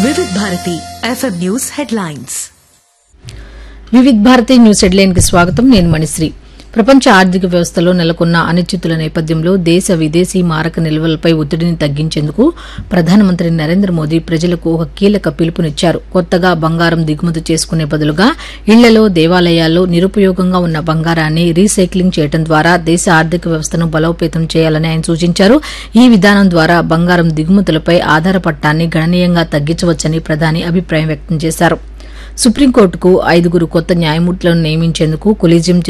వివిధ Bharati F M news headlines Vividh Bharati news headline కి స్వాగతం నేను మణిశ్రీ ప్రపంచ ఆర్థిక వ్యవస్థలో నెలకొన్న అనిశ్చితుల నేపథ్యంలో దేశ విదేశీ మారక నిల్వలపై ఒత్తిడిని తగ్గించేందుకు ప్రధానమంత్రి నరేంద్ర మోదీ ప్రజలకు ఒక కీలక పిలుపునిచ్చారు కొత్తగా బంగారం దిగుమతి చేసుకునే బదులుగా ఇళ్లలో దేవాలయాల్లో నిరుపయోగంగా ఉన్న బంగారాన్ని రీసైక్లింగ్ చేయడం ద్వారా దేశ ఆర్థిక వ్యవస్థను బలోపేతం చేయాలని ఆయన సూచించారు ఈ విధానం ద్వారా బంగారం దిగుమతులపై ఆధారపడటాన్ని గణనీయంగా తగ్గించవచ్చని ప్రధాని అభిప్రాయం వ్యక్తం చేశారు సుప్రీంకోర్టుకు ఐదుగురు కొత్త న్యాయమూర్తులను నియమించేందుకు కొలీజియం